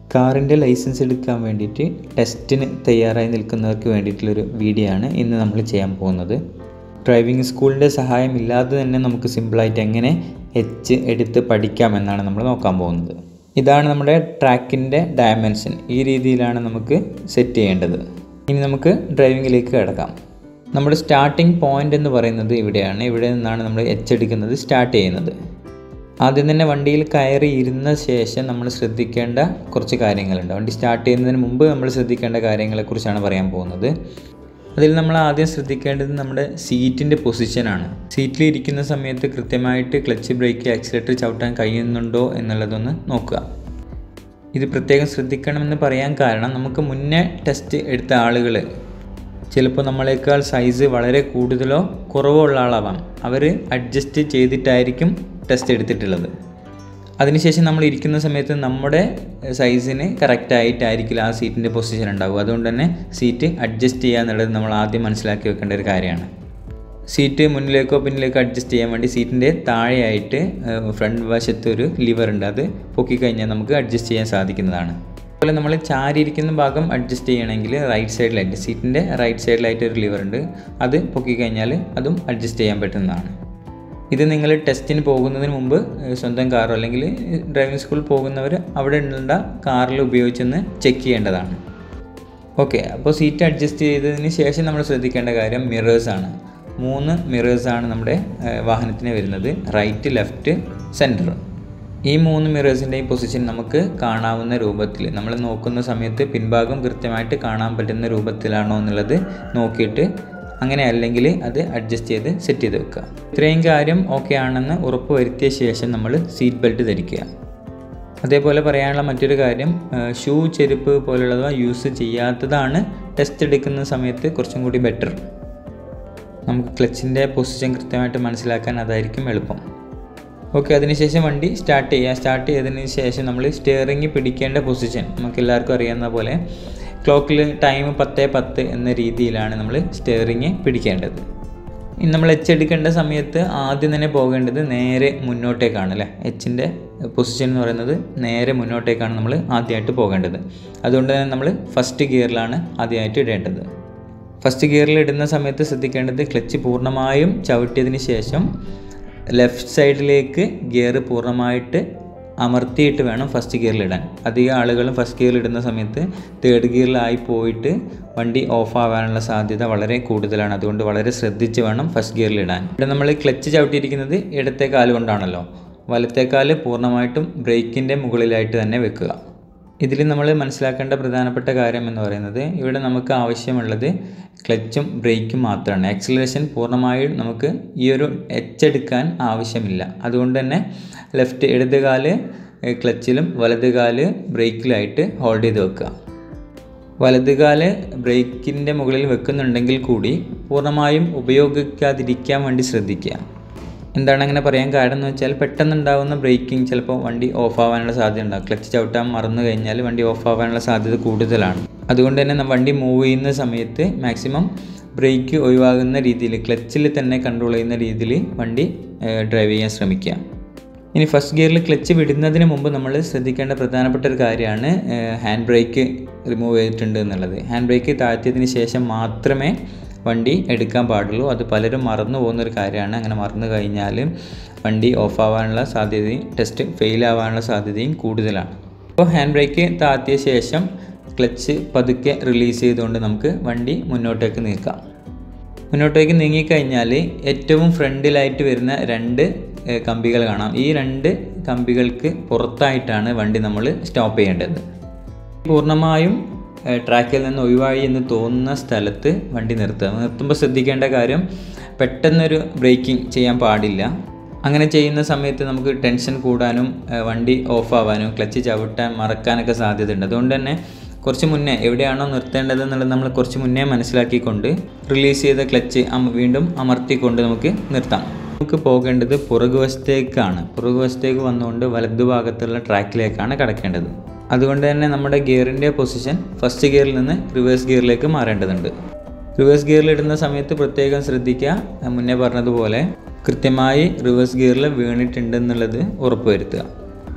കാറിൻ്റെ ലൈസൻസ് എടുക്കാൻ വേണ്ടിയിട്ട് ടെസ്റ്റിന് തയ്യാറായി നിൽക്കുന്നവർക്ക് വേണ്ടിയിട്ടുള്ളൊരു വീഡിയോ ആണ് ഇന്ന് നമ്മൾ ചെയ്യാൻ പോകുന്നത് ഡ്രൈവിംഗ് സ്കൂളിൻ്റെ സഹായം ഇല്ലാതെ തന്നെ നമുക്ക് സിമ്പിളായിട്ട് എങ്ങനെ എച്ച് എടുത്ത് പഠിക്കാമെന്നാണ് നമ്മൾ നോക്കാൻ പോകുന്നത് ഇതാണ് നമ്മുടെ ട്രാക്കിൻ്റെ ഡയമെൻഷൻ ഈ രീതിയിലാണ് നമുക്ക് സെറ്റ് ചെയ്യേണ്ടത് ഇനി നമുക്ക് ഡ്രൈവിങ്ങിലേക്ക് കിടക്കാം നമ്മുടെ സ്റ്റാർട്ടിംഗ് പോയിൻ്റ് എന്ന് പറയുന്നത് ഇവിടെയാണ് ഇവിടെ നിന്നാണ് നമ്മൾ എച്ച് എടുക്കുന്നത് സ്റ്റാർട്ട് ചെയ്യുന്നത് ആദ്യം തന്നെ വണ്ടിയിൽ കയറി ഇരുന്ന ശേഷം നമ്മൾ ശ്രദ്ധിക്കേണ്ട കുറച്ച് കാര്യങ്ങളുണ്ട് വണ്ടി സ്റ്റാർട്ട് ചെയ്യുന്നതിന് മുമ്പ് നമ്മൾ ശ്രദ്ധിക്കേണ്ട കാര്യങ്ങളെക്കുറിച്ചാണ് പറയാൻ പോകുന്നത് അതിൽ നമ്മൾ ആദ്യം ശ്രദ്ധിക്കേണ്ടത് നമ്മുടെ സീറ്റിൻ്റെ പൊസിഷനാണ് സീറ്റിൽ ഇരിക്കുന്ന സമയത്ത് കൃത്യമായിട്ട് ക്ലച്ച് ബ്രേക്ക് ആക്സിലേറ്റർ ചവിട്ടാൻ കഴിയുന്നുണ്ടോ എന്നുള്ളതൊന്ന് നോക്കുക ഇത് പ്രത്യേകം ശ്രദ്ധിക്കണമെന്ന് പറയാൻ കാരണം നമുക്ക് മുന്നേ ടെസ്റ്റ് എടുത്ത ആളുകൾ ചിലപ്പോൾ നമ്മളെക്കാൾ സൈസ് വളരെ കൂടുതലോ കുറവോ ഉള്ള ആളാവാം അവർ അഡ്ജസ്റ്റ് ചെയ്തിട്ടായിരിക്കും ടെസ്റ്റ് എടുത്തിട്ടുള്ളത് അതിനുശേഷം നമ്മൾ ഇരിക്കുന്ന സമയത്ത് നമ്മുടെ സൈസിന് കറക്റ്റ് ആയിട്ടായിരിക്കില്ല ആ സീറ്റിൻ്റെ പൊസിഷൻ ഉണ്ടാവുക അതുകൊണ്ട് തന്നെ സീറ്റ് അഡ്ജസ്റ്റ് ചെയ്യുക എന്നുള്ളത് നമ്മൾ ആദ്യം മനസ്സിലാക്കി വെക്കേണ്ട ഒരു കാര്യമാണ് സീറ്റ് മുന്നിലേക്കോ പിന്നിലേക്കോ അഡ്ജസ്റ്റ് ചെയ്യാൻ വേണ്ടി സീറ്റിൻ്റെ താഴെയായിട്ട് ഫ്രണ്ട് വശത്ത് ഒരു ലിവർ ഉണ്ട് അത് പൊക്കിക്കഴിഞ്ഞാൽ നമുക്ക് അഡ്ജസ്റ്റ് ചെയ്യാൻ സാധിക്കുന്നതാണ് അതുപോലെ നമ്മൾ ചാരിയിരിക്കുന്ന ഭാഗം അഡ്ജസ്റ്റ് ചെയ്യണമെങ്കിൽ റൈറ്റ് സൈഡിലായിട്ട് സീറ്റിൻ്റെ റൈറ്റ് സൈഡിലായിട്ട് ഒരു ലിവർ ഉണ്ട് അത് പൊക്കിക്കഴിഞ്ഞാൽ അതും അഡ്ജസ്റ്റ് ചെയ്യാൻ പറ്റുന്നതാണ് ഇത് നിങ്ങൾ ടെസ്റ്റിന് പോകുന്നതിന് മുമ്പ് സ്വന്തം കാറോ അല്ലെങ്കിൽ ഡ്രൈവിംഗ് സ്കൂളിൽ പോകുന്നവർ അവിടെ ഉള്ള കാറിൽ ഉപയോഗിച്ചൊന്ന് ചെക്ക് ചെയ്യേണ്ടതാണ് ഓക്കെ അപ്പോൾ സീറ്റ് അഡ്ജസ്റ്റ് ചെയ്തതിന് ശേഷം നമ്മൾ ശ്രദ്ധിക്കേണ്ട കാര്യം മിറേഴ്സാണ് മൂന്ന് മിറേഴ്സാണ് നമ്മുടെ വാഹനത്തിന് വരുന്നത് റൈറ്റ് ലെഫ്റ്റ് സെൻറ്റർ ഈ മൂന്ന് മിറേഴ്സിൻ്റെയും പൊസിഷൻ നമുക്ക് കാണാവുന്ന രൂപത്തിൽ നമ്മൾ നോക്കുന്ന സമയത്ത് പിൻഭാഗം കൃത്യമായിട്ട് കാണാൻ പറ്റുന്ന രൂപത്തിലാണോ എന്നുള്ളത് നോക്കിയിട്ട് അങ്ങനെ അല്ലെങ്കിൽ അത് അഡ്ജസ്റ്റ് ചെയ്ത് സെറ്റ് ചെയ്ത് വെക്കുക ഇത്രയും കാര്യം ഓക്കെ ആണെന്ന് ഉറപ്പ് വരുത്തിയ ശേഷം നമ്മൾ സീറ്റ് ബെൽറ്റ് ധരിക്കുക അതേപോലെ പറയാനുള്ള മറ്റൊരു കാര്യം ഷൂ ചെരുപ്പ് പോലുള്ളവ യൂസ് ചെയ്യാത്തതാണ് ടെസ്റ്റ് എടുക്കുന്ന സമയത്ത് കുറച്ചും കൂടി ബെറ്റർ നമുക്ക് ക്ലച്ചിൻ്റെ പൊസിഷൻ കൃത്യമായിട്ട് മനസ്സിലാക്കാൻ അതായിരിക്കും എളുപ്പം ഓക്കെ അതിനുശേഷം വണ്ടി സ്റ്റാർട്ട് ചെയ്യുക സ്റ്റാർട്ട് ചെയ്തതിന് ശേഷം നമ്മൾ സ്റ്റിയറിംഗ് പിടിക്കേണ്ട പൊസിഷൻ നമുക്ക് എല്ലാവർക്കും അറിയാവുന്ന പോലെ ക്ലോക്കിൽ ടൈം പത്ത് പത്ത് എന്ന രീതിയിലാണ് നമ്മൾ സ്റ്റിയറിങ് പിടിക്കേണ്ടത് ഇനി നമ്മൾ എച്ച് എടുക്കേണ്ട സമയത്ത് ആദ്യം തന്നെ പോകേണ്ടത് നേരെ മുന്നോട്ടേക്കാണ് അല്ലേ എച്ചിൻ്റെ പൊസിഷൻ എന്ന് പറയുന്നത് നേരെ മുന്നോട്ടേക്കാണ് നമ്മൾ ആദ്യമായിട്ട് പോകേണ്ടത് അതുകൊണ്ട് തന്നെ നമ്മൾ ഫസ്റ്റ് ഗിയറിലാണ് ആദ്യമായിട്ട് ഇടേണ്ടത് ഫസ്റ്റ് ഗിയറിൽ ഇടുന്ന സമയത്ത് ശ്രദ്ധിക്കേണ്ടത് ക്ലച്ച് പൂർണ്ണമായും ചവിട്ടിയതിന് ശേഷം ലെഫ്റ്റ് സൈഡിലേക്ക് ഗിയർ പൂർണ്ണമായിട്ട് അമർത്തിയിട്ട് വേണം ഫസ്റ്റ് ഗിയറിൽ ഇടാൻ അധികം ആളുകളും ഫസ്റ്റ് ഗിയറിൽ ഇടുന്ന സമയത്ത് തേർഡ് ഗിയറിലായി പോയിട്ട് വണ്ടി ഓഫ് ആവാനുള്ള സാധ്യത വളരെ കൂടുതലാണ് അതുകൊണ്ട് വളരെ ശ്രദ്ധിച്ച് വേണം ഫസ്റ്റ് ഗിയറിൽ ഇടാൻ ഇവിടെ നമ്മൾ ക്ലച്ച് ചവിട്ടിയിരിക്കുന്നത് ഇടത്തെ കാല് കൊണ്ടാണല്ലോ വലത്തെ കാല് പൂർണ്ണമായിട്ടും ബ്രേക്കിൻ്റെ മുകളിലായിട്ട് തന്നെ വെക്കുക ഇതിൽ നമ്മൾ മനസ്സിലാക്കേണ്ട പ്രധാനപ്പെട്ട കാര്യം എന്ന് പറയുന്നത് ഇവിടെ നമുക്ക് ആവശ്യമുള്ളത് ക്ലച്ചും ബ്രേക്കും മാത്രമാണ് ആക്സിലറേഷൻ പൂർണ്ണമായും നമുക്ക് ഈ ഒരു എച്ച് എടുക്കാൻ ആവശ്യമില്ല അതുകൊണ്ട് തന്നെ ലെഫ്റ്റ് ഇടത് കാല് ക്ലച്ചിലും വലത് കാല് ബ്രേക്കിലായിട്ട് ഹോൾഡ് ചെയ്ത് വെക്കുക വലത് കാല് ബ്രേക്കിൻ്റെ മുകളിൽ വെക്കുന്നുണ്ടെങ്കിൽ കൂടി പൂർണ്ണമായും ഉപയോഗിക്കാതിരിക്കാൻ വേണ്ടി ശ്രദ്ധിക്കുക എന്താണ് അങ്ങനെ പറയാൻ കാരണം എന്ന് വെച്ചാൽ പെട്ടെന്നുണ്ടാകുന്ന ബ്രേക്കിംഗ് ചിലപ്പോൾ വണ്ടി ഓഫ് ആവാനുള്ള സാധ്യത ഉണ്ടാകും ക്ലച്ച് ചവിട്ടാൻ മറന്നു കഴിഞ്ഞാൽ വണ്ടി ഓഫ് ആവാനുള്ള സാധ്യത കൂടുതലാണ് അതുകൊണ്ട് തന്നെ വണ്ടി മൂവ് ചെയ്യുന്ന സമയത്ത് മാക്സിമം ബ്രേക്ക് ഒഴിവാകുന്ന രീതിയിൽ ക്ലച്ചിൽ തന്നെ കൺട്രോൾ ചെയ്യുന്ന രീതിയിൽ വണ്ടി ഡ്രൈവ് ചെയ്യാൻ ശ്രമിക്കുക ഇനി ഫസ്റ്റ് ഗിയറിൽ ക്ലച്ച് വിടുന്നതിന് മുമ്പ് നമ്മൾ ശ്രദ്ധിക്കേണ്ട പ്രധാനപ്പെട്ട ഒരു കാര്യമാണ് ഹാൻഡ് ബ്രേക്ക് റിമൂവ് ചെയ്തിട്ടുണ്ട് എന്നുള്ളത് ഹാൻഡ് ബ്രേക്ക് താഴ്ത്തിയതിന് ശേഷം മാത്രമേ വണ്ടി എടുക്കാൻ പാടുള്ളൂ അത് പലരും മറന്നു പോകുന്ന ഒരു കാര്യമാണ് അങ്ങനെ മറന്നു കഴിഞ്ഞാൽ വണ്ടി ഓഫ് ആവാനുള്ള സാധ്യതയും ടെസ്റ്റ് ഫെയിൽ ആവാനുള്ള സാധ്യതയും കൂടുതലാണ് അപ്പോൾ ഹാൻഡ് ബ്രേക്ക് താഴ്ത്തിയ ശേഷം ക്ലച്ച് പതുക്കെ റിലീസ് ചെയ്തുകൊണ്ട് നമുക്ക് വണ്ടി മുന്നോട്ടേക്ക് നീക്കാം മുന്നോട്ടേക്ക് നീങ്ങിക്കഴിഞ്ഞാൽ ഏറ്റവും ഫ്രണ്ടിലായിട്ട് വരുന്ന രണ്ട് കമ്പികൾ കാണാം ഈ രണ്ട് കമ്പികൾക്ക് പുറത്തായിട്ടാണ് വണ്ടി നമ്മൾ സ്റ്റോപ്പ് ചെയ്യേണ്ടത് പൂർണ്ണമായും ട്രാക്കിൽ നിന്ന് ഒഴിവായി എന്ന് തോന്നുന്ന സ്ഥലത്ത് വണ്ടി നിർത്തുക നിർത്തുമ്പോൾ ശ്രദ്ധിക്കേണ്ട കാര്യം പെട്ടെന്നൊരു ബ്രേക്കിംഗ് ചെയ്യാൻ പാടില്ല അങ്ങനെ ചെയ്യുന്ന സമയത്ത് നമുക്ക് ടെൻഷൻ കൂടാനും വണ്ടി ഓഫ് ആവാനും ക്ലച്ച് ചവിട്ടാൻ മറക്കാനൊക്കെ സാധ്യതയുണ്ട് അതുകൊണ്ട് തന്നെ കുറച്ച് മുന്നേ എവിടെയാണോ നിർത്തേണ്ടത് എന്നുള്ളത് നമ്മൾ കുറച്ച് മുന്നേ മനസ്സിലാക്കിക്കൊണ്ട് റിലീസ് ചെയ്ത ക്ലച്ച് വീണ്ടും അമർത്തിക്കൊണ്ട് നമുക്ക് നിർത്താം നമുക്ക് പോകേണ്ടത് പുറകുവശത്തേക്കാണ് പുറകുവശത്തേക്ക് വന്നുകൊണ്ട് വലതുഭാഗത്തുള്ള ട്രാക്കിലേക്കാണ് കടക്കേണ്ടത് അതുകൊണ്ട് തന്നെ നമ്മുടെ ഗിയറിൻ്റെ പൊസിഷൻ ഫസ്റ്റ് ഗിയറിൽ നിന്ന് റിവേഴ്സ് ഗിയറിലേക്ക് മാറേണ്ടതുണ്ട് റിവേഴ്സ് ഗിയറിൽ ഇടുന്ന സമയത്ത് പ്രത്യേകം ശ്രദ്ധിക്കുക മുന്നേ പറഞ്ഞതുപോലെ കൃത്യമായി റിവേഴ്സ് ഗിയറിൽ വീണിട്ടുണ്ടെന്നുള്ളത് ഉറപ്പുവരുത്തുക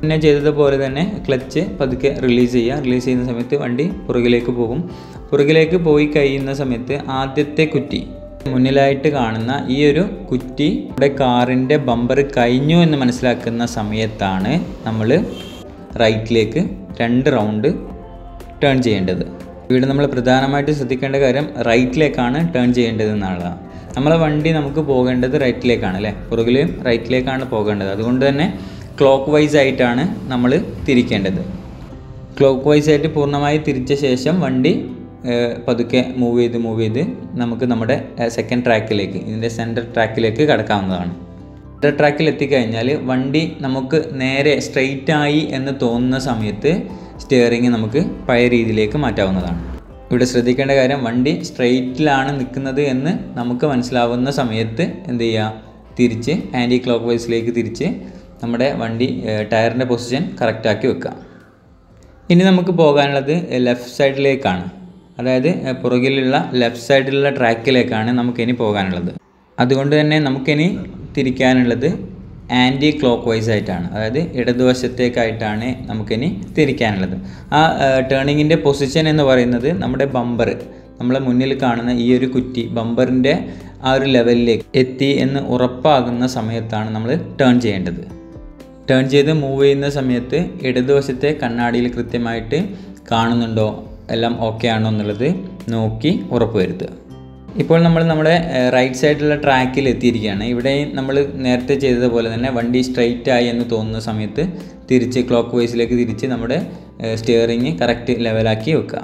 പിന്നെ ചെയ്തതുപോലെ തന്നെ ക്ലച്ച് പതുക്കെ റിലീസ് ചെയ്യുക റിലീസ് ചെയ്യുന്ന സമയത്ത് വണ്ടി പുറകിലേക്ക് പോകും പുറകിലേക്ക് പോയി കഴിയുന്ന സമയത്ത് ആദ്യത്തെ കുറ്റി മുന്നിലായിട്ട് കാണുന്ന ഈ ഒരു കുറ്റി നമ്മുടെ കാറിൻ്റെ ബമ്പർ കഴിഞ്ഞു എന്ന് മനസ്സിലാക്കുന്ന സമയത്താണ് നമ്മൾ റൈറ്റിലേക്ക് രണ്ട് റൗണ്ട് ടേൺ ചെയ്യേണ്ടത് ഇവിടെ നമ്മൾ പ്രധാനമായിട്ട് ശ്രദ്ധിക്കേണ്ട കാര്യം റൈറ്റിലേക്കാണ് ടേൺ ചെയ്യേണ്ടത് എന്നുള്ളതാണ് നമ്മളെ വണ്ടി നമുക്ക് പോകേണ്ടത് റൈറ്റിലേക്കാണ് അല്ലേ പുറകിലും റൈറ്റിലേക്കാണ് പോകേണ്ടത് അതുകൊണ്ട് തന്നെ ക്ലോക്ക് വൈസ് ആയിട്ടാണ് നമ്മൾ തിരിക്കേണ്ടത് ക്ലോക്ക് വൈസ് ആയിട്ട് പൂർണ്ണമായി തിരിച്ച ശേഷം വണ്ടി ഏഹ്, പതുക്കെ മൂവ് ചെയ്ത് മൂവ് ചെയ്ത് നമുക്ക് നമ്മുടെ സെക്കൻഡ് ട്രാക്കിലേക്ക് ഇതിൻ്റെ സെൻറ്റർ ട്രാക്കിലേക്ക് കടക്കാവുന്നതാണ് സെൻറ്റർ ട്രാക്കിൽ എത്തിക്കഴിഞ്ഞാൽ വണ്ടി നമുക്ക് നേരെ സ്ട്രെയിറ്റ് ആയി എന്ന് തോന്നുന്ന സമയത്ത് സ്റ്റിയറിങ് നമുക്ക് പഴയ രീതിയിലേക്ക് മാറ്റാവുന്നതാണ് ഇവിടെ ശ്രദ്ധിക്കേണ്ട കാര്യം വണ്ടി സ്ട്രെയിറ്റിലാണ് നിൽക്കുന്നത് എന്ന് നമുക്ക് മനസ്സിലാവുന്ന സമയത്ത് എന്ത് ചെയ്യുക തിരിച്ച് ആൻറ്റി ക്ലോക്ക് വൈസിലേക്ക് തിരിച്ച് നമ്മുടെ വണ്ടി ടയറിൻ്റെ പൊസിഷൻ കറക്റ്റാക്കി വെക്കുക ഇനി നമുക്ക് പോകാനുള്ളത് ലെഫ്റ്റ് സൈഡിലേക്കാണ് അതായത് എഹ്, പുറകിലുള്ള ലെഫ്റ്റ് സൈഡിലുള്ള ട്രാക്കിലേക്കാണ് നമുക്കിനി പോകാനുള്ളത് അതുകൊണ്ട് തന്നെ നമുക്കിനി തിരിക്കാനുള്ളത് ആൻറ്റി ക്ലോക്ക് വൈസ് ആയിട്ടാണ് അതായത് ഇടതുവശത്തേക്കായിട്ടാണ് നമുക്കിനി തിരിക്കാനുള്ളത് ആ ടേണിങ്ങിൻ്റെ പൊസിഷൻ എന്ന് പറയുന്നത് നമ്മുടെ ബമ്പർ നമ്മളെ മുന്നിൽ കാണുന്ന ഈ ഒരു കുറ്റി ബമ്പറിൻ്റെ ആ ഒരു ലെവലിലേക്ക് എത്തി എന്ന് ഉറപ്പാകുന്ന സമയത്താണ് നമ്മൾ ടേൺ ചെയ്യേണ്ടത് ടേൺ ചെയ്ത് മൂവ് ചെയ്യുന്ന സമയത്ത് ഇടതുവശത്തെ കണ്ണാടിയിൽ കൃത്യമായിട്ട് കാണുന്നുണ്ടോ എല്ലാം ഓക്കെ ആണോ എന്നുള്ളത് നോക്കി ഉറപ്പുവരുത്തുക ഇപ്പോൾ നമ്മൾ നമ്മുടെ റൈറ്റ് സൈഡിലുള്ള ട്രാക്കിൽ എത്തിയിരിക്കുകയാണ് ഇവിടെ നമ്മൾ നേരത്തെ ചെയ്തതുപോലെ തന്നെ വണ്ടി സ്ട്രെയിറ്റ് ആയി എന്ന് തോന്നുന്ന സമയത്ത് തിരിച്ച് ക്ലോക്ക് വൈസിലേക്ക് തിരിച്ച് നമ്മുടെ സ്റ്റിയറിങ് കറക്റ്റ് ലെവലാക്കി വെക്കുക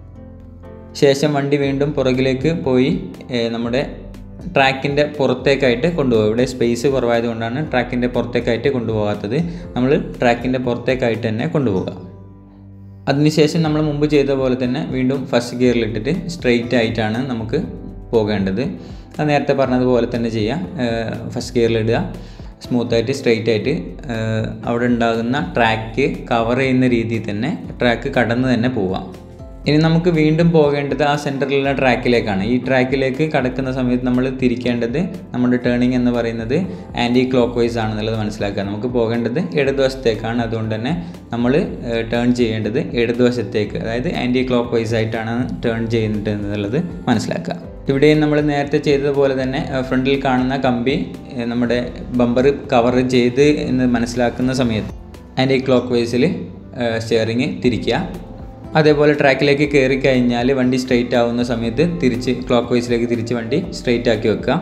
ശേഷം വണ്ടി വീണ്ടും പുറകിലേക്ക് പോയി ഏഹ്, നമ്മുടെ ട്രാക്കിൻ്റെ പുറത്തേക്കായിട്ട് കൊണ്ടുപോകുക ഇവിടെ സ്പേസ് കുറവായതുകൊണ്ടാണ് ട്രാക്കിൻ്റെ പുറത്തേക്കായിട്ട് കൊണ്ടുപോകാത്തത് നമ്മൾ ട്രാക്കിൻ്റെ പുറത്തേക്കായിട്ട് തന്നെ കൊണ്ടുപോകുക അതിനുശേഷം നമ്മൾ മുമ്പ് ചെയ്ത പോലെ തന്നെ വീണ്ടും ഫസ്റ്റ് ഗിയറിലിട്ടിട്ട് സ്ട്രെയിറ്റ് ആയിട്ടാണ് നമുക്ക് പോകേണ്ടത് അത് നേരത്തെ പറഞ്ഞതുപോലെ തന്നെ ചെയ്യാം ഫസ്റ്റ് ഗിയറിലിടുക സ്മൂത്തായിട്ട് സ്ട്രെയിറ്റ് ആയിട്ട് ഏഹ്, അവിടെ ഉണ്ടാകുന്ന ട്രാക്ക് കവർ ചെയ്യുന്ന രീതിയിൽ തന്നെ ട്രാക്ക് കടന്ന് തന്നെ പോവാം ഇനി നമുക്ക് വീണ്ടും പോകേണ്ടത് ആ സെൻറ്ററിലുള്ള ട്രാക്കിലേക്കാണ് ഈ ട്രാക്കിലേക്ക് കടക്കുന്ന സമയത്ത് നമ്മൾ തിരിക്കേണ്ടത് നമ്മുടെ ടേണിംഗ് എന്ന് പറയുന്നത് ആൻറ്റി ക്ലോക്ക് വൈസ് ആണെന്നുള്ളത് മനസ്സിലാക്കുക നമുക്ക് പോകേണ്ടത് ഇടതുവശത്തേക്കാണ് അതുകൊണ്ട് തന്നെ നമ്മൾ ടേൺ ചെയ്യേണ്ടത് ഇടതുവശത്തേക്ക് അതായത് ആൻറ്റി ക്ലോക്ക് വൈസ് ആയിട്ടാണ് ടേൺ ചെയ്യുന്നത് എന്നുള്ളത് മനസ്സിലാക്കുക ഇവിടെയും നമ്മൾ നേരത്തെ ചെയ്തതുപോലെ തന്നെ ഫ്രണ്ടിൽ കാണുന്ന കമ്പി ഏഹ്, നമ്മുടെ ബമ്പർ കവർ ചെയ്ത് എന്ന് മനസ്സിലാക്കുന്ന സമയത്ത് ആൻറ്റി ക്ലോക്ക് വൈസിൽ സ്റ്റിയറിങ് തിരിക്കുക അതേപോലെ ട്രാക്കിലേക്ക് കയറി കഴിഞ്ഞാൽ വണ്ടി സ്ട്രെയിറ്റ് ആവുന്ന സമയത്ത് തിരിച്ച് ക്ലോക്ക് വൈസിലേക്ക് തിരിച്ച് വണ്ടി സ്ട്രെയിറ്റ് ആക്കി വെക്കുക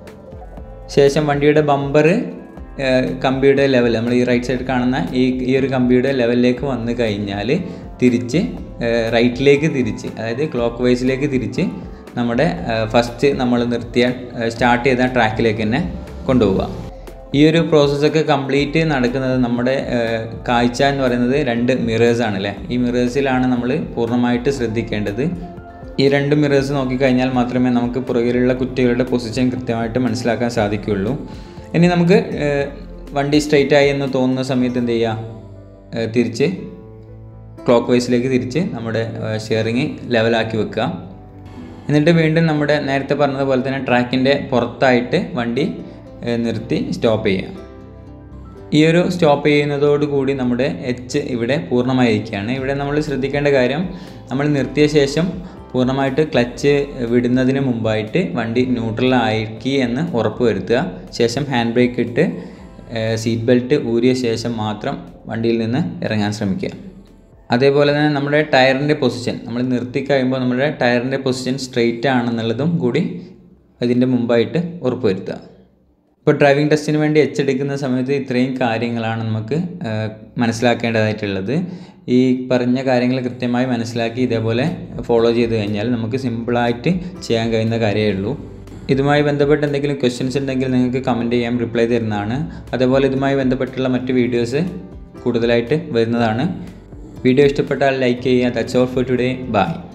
ശേഷം വണ്ടിയുടെ ബമ്പർ കമ്പിയുടെ ലെവൽ നമ്മൾ ഈ റൈറ്റ് സൈഡ് കാണുന്ന ഈ ഈ ഒരു കമ്പിയുടെ ലെവലിലേക്ക് വന്നു കഴിഞ്ഞാൽ തിരിച്ച് റൈറ്റിലേക്ക് തിരിച്ച് അതായത് ക്ലോക്ക് വൈസിലേക്ക് തിരിച്ച് നമ്മുടെ ഫസ്റ്റ് നമ്മൾ നിർത്തിയ സ്റ്റാർട്ട് ചെയ്ത ട്രാക്കിലേക്ക് തന്നെ കൊണ്ടുപോവുക ഈ ഒരു പ്രോസസ്സൊക്കെ കംപ്ലീറ്റ് നടക്കുന്നത് നമ്മുടെ ഏഹ്, കാഴ്ച എന്ന് പറയുന്നത് രണ്ട് മിറേഴ്സ് ആണ് അല്ലേ ഈ മിറേഴ്സിലാണ് നമ്മൾ പൂർണ്ണമായിട്ട് ശ്രദ്ധിക്കേണ്ടത് ഈ രണ്ട് മിറേഴ്സ് നോക്കിക്കഴിഞ്ഞാൽ മാത്രമേ നമുക്ക് പുറകിലുള്ള കുറ്റികളുടെ പൊസിഷൻ കൃത്യമായിട്ട് മനസ്സിലാക്കാൻ സാധിക്കുകയുള്ളൂ ഇനി നമുക്ക് ഏഹ്, വണ്ടി സ്ട്രെയിറ്റ് ആയി എന്ന് തോന്നുന്ന സമയത്ത് എന്ത് ചെയ്യുക ഏഹ്, തിരിച്ച് ക്ലോക്ക് വൈസിലേക്ക് തിരിച്ച് നമ്മുടെ ഷെയറിങ് ലെവലാക്കി വെക്കുക എന്നിട്ട് വീണ്ടും നമ്മുടെ നേരത്തെ പറഞ്ഞതുപോലെ തന്നെ ട്രാക്കിൻ്റെ പുറത്തായിട്ട് വണ്ടി ഏഹ്, നിർത്തി സ്റ്റോപ്പ് ചെയ്യുക ഈ ഒരു സ്റ്റോപ്പ് ചെയ്യുന്നതോടുകൂടി നമ്മുടെ എച്ച് ഇവിടെ പൂർണ്ണമായിരിക്കുകയാണ് ഇവിടെ നമ്മൾ ശ്രദ്ധിക്കേണ്ട കാര്യം നമ്മൾ നിർത്തിയ ശേഷം പൂർണ്ണമായിട്ട് ക്ലച്ച് വിടുന്നതിന് മുമ്പായിട്ട് വണ്ടി ന്യൂട്രലാക്കി എന്ന് ഉറപ്പ് വരുത്തുക ശേഷം ഹാൻഡ് ബ്രേക്ക് ഇട്ട് സീറ്റ് ബെൽറ്റ് ഊരിയ ശേഷം മാത്രം വണ്ടിയിൽ നിന്ന് ഇറങ്ങാൻ ശ്രമിക്കുക അതേപോലെ തന്നെ നമ്മുടെ ടയറിൻ്റെ പൊസിഷൻ നമ്മൾ നിർത്തി കഴിയുമ്പോൾ നമ്മുടെ ടയറിൻ്റെ പൊസിഷൻ സ്ട്രെയിറ്റ് ആണെന്നുള്ളതും കൂടി അതിൻ്റെ മുമ്പായിട്ട് ഉറപ്പ് വരുത്തുക ഇപ്പോൾ ഡ്രൈവിംഗ് ടെസ്റ്റിന് വേണ്ടി എച്ച് എടുക്കുന്ന സമയത്ത് ഇത്രയും കാര്യങ്ങളാണ് നമുക്ക് ആ, മനസ്സിലാക്കേണ്ടതായിട്ടുള്ളത് ഈ പറഞ്ഞ കാര്യങ്ങൾ കൃത്യമായി മനസ്സിലാക്കി ഇതേപോലെ ഫോളോ ചെയ്ത് കഴിഞ്ഞാൽ നമുക്ക് സിമ്പിളായിട്ട് ചെയ്യാൻ കഴിയുന്ന കാര്യമേ ഉള്ളൂ ഇതുമായി ബന്ധപ്പെട്ട് എന്തെങ്കിലും ക്വസ്റ്റ്യൻസ് ഉണ്ടെങ്കിൽ നിങ്ങൾക്ക് കമൻറ്റ് ചെയ്യാം റിപ്ലൈ തരുന്നതാണ് അതേപോലെ ഇതുമായി ബന്ധപ്പെട്ടുള്ള മറ്റ് വീഡിയോസ് കൂടുതലായിട്ട് വരുന്നതാണ് വീഡിയോ ഇഷ്ടപ്പെട്ടാൽ ലൈക്ക് ചെയ്യുക that's all for today by